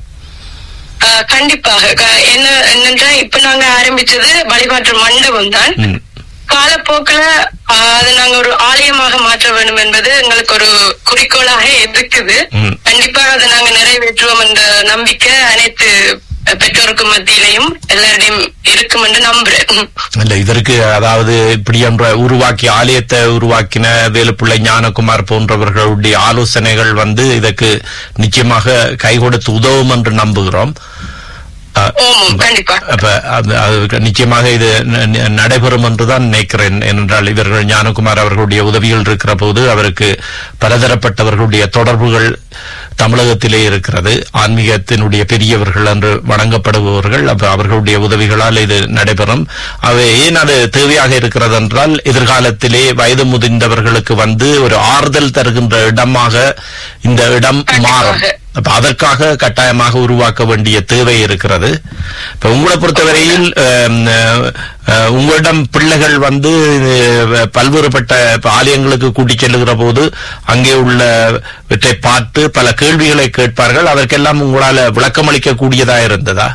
ஆஹ் கண்டிப்பாக க- என்ன என்னென்றா இப்ப நாங்க ஆரம்பிச்சது வழிபாட்டு மண்டபம் தான் ம். காலப்போக்குல ஆஹ், அதை நாங்க ஒரு ஆலயமாக மாற்ற வேண்டும் என்பது எங்களுக்கு ஒரு குறிக்கோளாக இருக்குது ம். கண்டிப்பாக அதை நாங்க நிறைவேற்றுவோம் என்ற நம்பிக்கை அனைத்து பெற்றோருக்கும் மத்தியிலையும் எல்லாரிடையும் இருக்கும் என்று நம்புறேன் இல்ல இதற்கு அதாவது இப்படி என்ற உருவாக்கி ஆலயத்தை உருவாக்கின வேலுப்பிள்ளை ஞானகுமார் போன்றவர்களுடைய ஆலோசனைகள் வந்து இதற்கு நிச்சயமாக கை கொடுத்து உதவும் என்று நம்புகிறோம் அஹ், ஓமம் கண்டிப்பா அப்ப அது- அது நிச்சயமாக இது ந- ந- நடைபெறும் என்றுதான் நினைக்கிறேன் ஏனென்றால் இவர்கள் ஞானகுமார் அவர்களுடைய உதவிகள் இருக்கிற போது அவருக்கு பலதரப்பட்டவர்களுடைய தொடர்புகள் தமிழகத்திலே இருக்கிறது ஆன்மீகத்தினுடைய பெரியவர்கள் என்று வணங்கப்படுபவர்கள் அப்ப அவர்களுடைய உதவிகளால் இது நடைபெறும் அவை ஏன் அது தேவையாக இருக்கிறது என்றால் எதிர்காலத்திலே வயது முதிர்ந்தவர்களுக்கு வந்து ஒரு ஆறுதல் தருகின்ற இடமாக இந்த இடம் மாறும் கண்டிப்பாக. அப்ப அதற்காக கட்டாயமாக உருவாக்க வேண்டிய தேவை இருக்கிறது இப்ப உங்களை பொறுத்தவரையில் அஹ், அஹ், உங்களிடம் பிள்ளைகள் வந்து அஹ், பல்வேறுபட்ட இப்ப ஆலயங்களுக்கு கூட்டிச் செல்லுகிற போது அங்கே உள்ளவற்றை பார்த்து பல கேள்விகளை கேட்பார்கள் அதற்கெல்லாம் உங்களால விளக்கமளிக்க கூடியதா இருந்ததா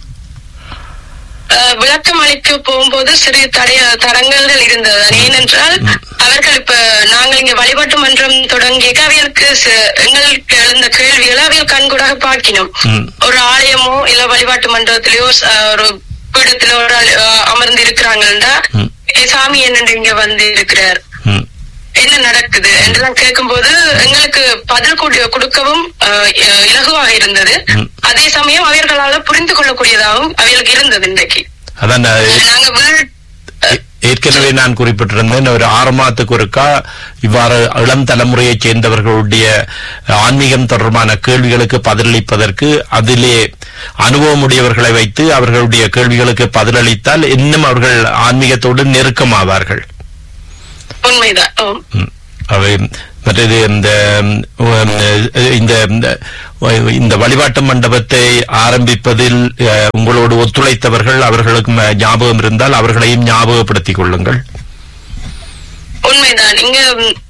அஹ், விளக்கம் அளிக்க போகும்போது சிறிய தடைய தடங்கல்கள் இருந்தது அது ஏனென்றால் அவர்கள் இப்ப நாங்கள் இங்க வழிபாட்டு மன்றம் தொடங்கிய அவைகளுக்கு ச- எங்களுக்கு எழுந்த கேள்விகளை அவைகள் கண்கூடாக பார்க்கணும் ம். ஒரு ஆலயமோ இல்ல வழிபாட்டு மன்றத்திலயோ ச- ஒரு பீடத்துல ஒரு ஆள், அஹ், அமர்ந்து இருக்கிறாங்கன்னா ம். "ஏ, சாமி என்னண்டு இங்க வந்து இருக்கிறார் ம். என்ன நடக்குது என்றெல்லாம் கேட்கும்போது எங்களுக்கு பதில் கூடிய கொடுக்கவும் அஹ், இ- இலகுவாக இருந்தது ம். அதே சமயம் அவர்களால புரிந்து கொள்ளக்கூடியதாகவும் அவர்களுக்கு இருந்தது இன்றைக்கு அதான் நான் நாங்க வீ- ஏ- ஏற்கனவே நான் குறிப்பிட்டிருந்தேன் ஒரு ஆறு மாதத்துக்கு ஒருக்கா இவ்வாறு இளம் தலைமுறையைச் சேர்ந்தவர்களுடைய ஆன்மீகம் தொடர்பான கேள்விகளுக்கு பதிலளிப்பதற்கு அதிலே அனுபவமுடையவர்களை வைத்து அவர்களுடைய கேள்விகளுக்கு பதிலளித்தால் இன்னும் அவர்கள் ஆன்மீகத்தோடு நெருக்கமாவார்கள் உண்மைதான் ஆம். ம். அவை மற்றது இந்த உம், இந்த இந்த இந்த வழிபாட்டு மண்டபத்தை ஆரம்பிப்பதில் அஹ், உங்களோடு ஒத்துழைத்தவர்கள் அவர்களுக்கு ம- ஞாபகம் இருந்தால் அவர்களையும் ஞாபகப்படுத்திக் கொள்ளுங்கள் உண்மைதான் இங்க ம்,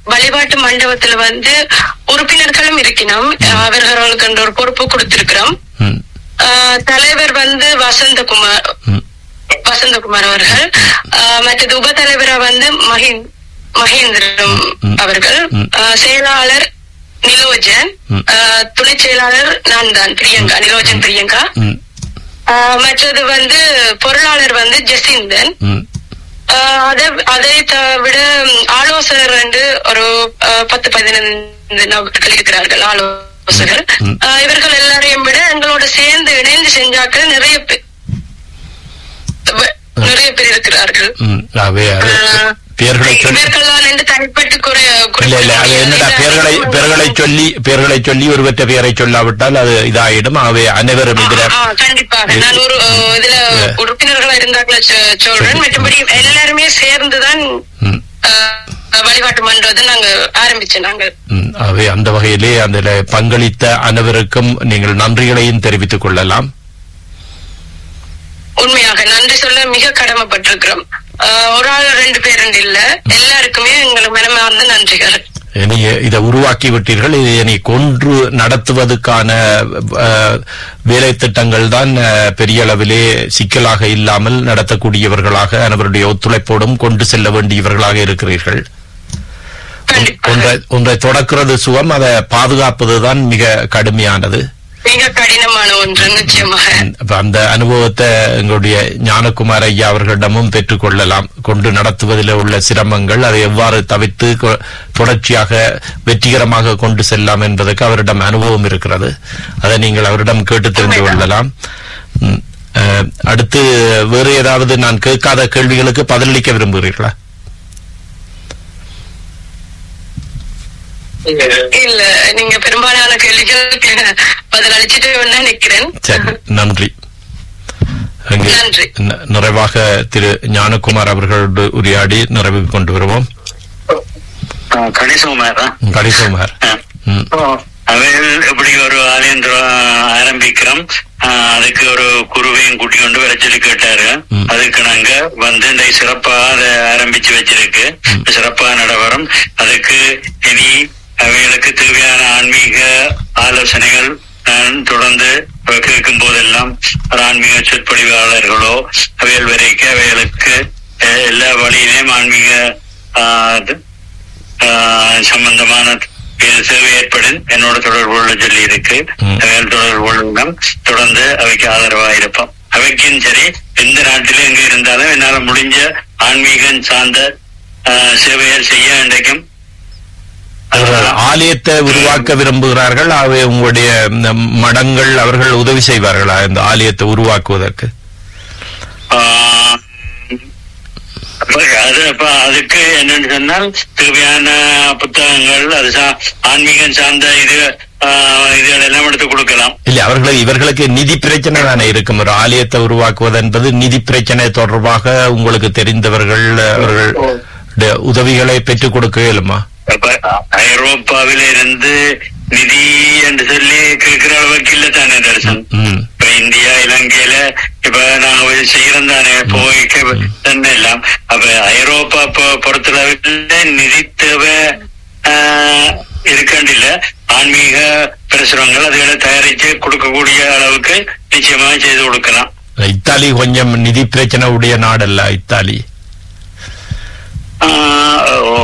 வழிபாட்டு மண்டபத்துல வந்து உறுப்பினர்களும் இருக்கணும் அவர்களுக்கு என்ற ஒரு பொறுப்பு கொடுத்திருக்கிறோம் ம், ஆஹ் தலைவர் வந்து வசந்தகுமார் ம், வசந்தகுமார் அவர்கள் ஆஹ் மற்றது உப தலைவரா வந்து மஹிந் மகேந்திரம் ம். அவர்கள் ம். ஆஹ் செயலாளர் நிலோஜன் ம். ஆஹ் துணை செயலாளர் நான் தான் பிரியங்கா நிலோஜன் பிரியங்கா ம், ஆஹ் மற்றது வந்து பொருளாளர் வந்து ஜெசிந்தன் ம், ஆஹ் அதை அதை விட ஆலோசகர் வந்து ஒரு ஆஹ் பத்து பதினைந்து நபர்கள் இருக்கிறார்கள் ஆலோசகர் ம். ஆஹ் இவர்கள் எல்லாரையும் விட எங்களோட சேர்ந்து இணைந்து செஞ்சாக்கள் நிறைய பேர் வ- நிறைய பேர் இருக்கிறார்கள் ம். ஆகவே அது ஆஹ் பெயர்களை சொல்லி இவர்கள்தான் என்று தனிப்பட்டு குறை இல்ல இல்ல அது என்னடா பெயர்களை பெயர்களை சொல்லி பெயர்களை சொல்லி ஒருவற்ற பெயரை சொல்லாவிட்டால் அது இதாயிடும் ஆகவே அனைவரும் இதுல ஆ, ஆ, கண்டிப்பாக நான் ஒரு அஹ், இதுல Yeah. உறுப்பினர்களா இருந்தாங்களா சொ- சொல்றேன் மற்றபடி எல்லாருமே சேர்ந்துதான் ம், அஹ், வழிபாட்டு மன்றத்தை நாங்க ஆரம்பிச்சோம் நாங்க ம். ஆகவே அந்த வகையிலே அதில் பங்களித்த அனைவருக்கும் நீங்கள் நன்றிகளையும் தெரிவித்துக் கொள்ளலாம் உண்மையாக நன்றி சொல்ல மிக கடமைப்பட்டிருக்கிறோம் அஹ், ஒரு ஆள் ரெண்டு பேர் இல்ல எல்லாருக்குமே எங்களுக்கு மனமார்ந்த நன்றிகள் இனி இதை உருவாக்கி விட்டீர்கள் இதை இனி கொன்று நடத்துவதற்கான அஹ், வேலை திட்டங்கள் தான் அஹ், பெரிய அளவிலே சிக்கலாக இல்லாமல் நடத்தக்கூடியவர்களாக அனைவருடைய ஒத்துழைப்போடும் கொண்டு செல்ல வேண்டியவர்களாக இருக்கிறீர்கள் கண்டிப்பாக ஒன்றை ஒன்றை தொடக்கிறது சுகம் அதை பாதுகாப்பதுதான் மிக கடுமையானது மிக கடினமான ஒன்று நிச்சயமாக ம், அப்ப அந்த அனுபவத்தை எங்களுடைய ஞானகுமார் ஐயா அவர்களிடமும் பெற்றுக்கொள்ளலாம் கொண்டு நடத்துவதில் உள்ள சிரமங்கள் அதை எவ்வாறு தவிர்த்து கொ- தொடர்ச்சியாக வெற்றிகரமாக கொண்டு செல்லலாம் என்பதற்கு அவரிடம் அனுபவம் இருக்கிறது அதை நீங்கள் அவரிடம் கேட்டு தெரிந்து கொள்ளலாம் ம், அஹ், அடுத்து வேறு ஏதாவது நான் கேட்காத கேள்விகளுக்கு பதிலளிக்க விரும்புகிறீர்களா இல்ல நீங்க பெரும்பாலான கேள்விகளுக்கு பதில் அளிச்சுட்டு நினைக்கிறேன் சரி நன்றி அங்கே நன்றி. ந- நிறைவாக திரு ஞானகுமார் அவர்களோடு உரையாடி நிறைவுக்கு கொண்டு வருவோம் கணிசகுமார் கடைசுமார் ம் அவைகள் இப்படி ஒரு ஆலயம் தொ- ஆரம்பிக்கிறோம் ஆஹ் அதுக்கு ஒரு குருவையும் கூட்டி கொண்டு வர சொல்லி கேட்டாரு ம். அதுக்கு நாங்க வந்து இந்த சிறப்பா அதை ஆரம்பிச்சு வச்சிருக்கு ம். சிறப்பா நடவரும் அதுக்கு இனி அவைகளுக்கு தேவையான ஆன்மீக ஆலோசனைகள் நான் தொடர்ந்து கேட்கும் போதெல்லாம் ஒரு ஆன்மீக சொற்பொழிவாளர்களோ அவைகள் வரைக்கும் அவைகளுக்கு அஹ், எல்லா வழியிலையும் ஆன்மீக ஆஹ், இது, ஆஹ் சம்பந்தமான இது சேவை ஏற்படும் என்னோட தொடர்பு கொள்ள சொல்லி இருக்கு ம். அவைகள் தொடர்பு கொள்ளும் தொடர்ந்து அவைக்கு ஆதரவா இருப்போம் அவைக்கும் சரி எந்த நாட்டிலும் எங்க இருந்தாலும் என்னால முடிஞ்ச ஆன்மீகம் சார்ந்த ஆஹ், சேவைகள் செய்ய இன்றைக்கும் அவர்கள் ஆலயத்தை உருவாக்க விரும்புகிறார்கள் ஆகவே உங்களுடைய இந்த மடங்கள் அவர்கள் உதவி செய்வார்களா இந்த ஆலயத்தை உருவாக்குவதற்கு ஆஹ், அப்ப அது அப்ப அதுக்கு என்னன்னு சொன்னால் தேவையான புத்தகங்கள் அது சா- ஆன்மீகம் சார்ந்த இது ஆஹ், இதுகள் எல்லாம் எடுத்து கொடுக்கலாம் இல்லை அவர்களுக்கு இவர்களுக்கு நிதி பிரச்சனை தானே இருக்கும் ஒரு ஆலயத்தை உருவாக்குவது என்பது நிதி பிரச்சனை தொடர்பாக உங்களுக்கு தெரிந்தவர்கள் அவர்கள் உதவிகளை பெற்றுக் கொடுக்க இயலுமா அப்ப ஐரோப்பாவில இருந்து நிதி என்று சொல்லி கேட்கிற அளவுக்கு இல்ல தானே தர்சன் ம் இப்ப இந்தியா இலங்கையில இப்ப நாங்க செய்யறோம் தானே போய்க்க തന്നെ எல்லாம் அப்ப ஐரோப்பா பொ- பொறுத்தளவில் நிதி தேவை ஆஹ், இருக்கண்டில்ல ஆன்மீக பிரசுரங்கள் அதுகளை தயாரிச்சு கொடுக்கக்கூடிய அளவுக்கு நிச்சயமா செய்து கொடுக்கலாம் இத்தாலி கொஞ்சம் நிதி பிரச்சனை உடைய நாடல்ல இத்தாலி ஆஹ், ஓ.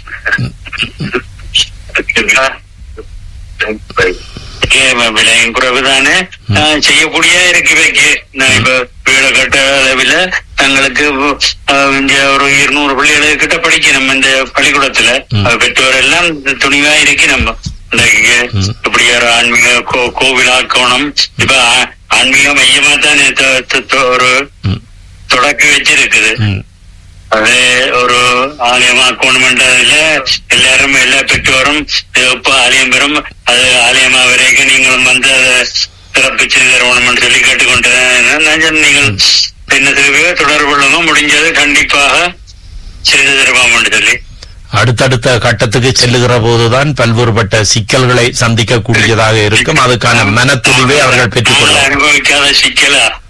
விலையும் குறைவுதானே ஆஹ், செய்யக்கூடிய இருக்கு வைக்கு நான் இப்ப வீடு கட்ட அளவில் தங்களுக்கு ஆஹ், இங்க ஒரு இருநூறு பிள்ளைகள் கிட்ட படிக்கணும் இந்த பள்ளிக்கூடத்துல ம். அது பெற்றோர் எல்லாம் துணிவா இருக்கு நம்ம இன்றைக்கு ம். இப்படி ஒரு ஆன்மீக கோ- கோவிலாக்கணும் இப்ப ஆ- ஆன்மீக மையமா தானே தொ- தொ- தொ- ஒரு ம், தொடக்கி வச்சிருக்குது ம், அது ஒரு ஆலயமாக்கணும்ன்றதுல எல்லாரும் எல்லா பெற்றோரும் இப்ப ஆலயம் பெறும் அது ஆலயமா வரைக்கும் நீங்களும் வந்து அதை சிறப்பிச்சு தருவணும்னு சொல்லி கேட்டுக்கொண்டு நான் சொன்னேன், நீங்கள் என்ன தேவையோ தொடர்பு கொள்ளுங்க முடிஞ்சது கண்டிப்பாக செய்து தருவோம்னு சொல்லி அடுத்தடுத்த கட்டத்துக்கு செல்லுகிற போதுதான் பல்வேறுபட்ட சிக்கல்களை சந்திக்கக்கூடியதாக இருக்கும் அதுக்கான மனத்துணிவை அவர்கள் நாங்கள் பெற்றுக்கொள்ளும் அனுபவிக்காத சிக்கல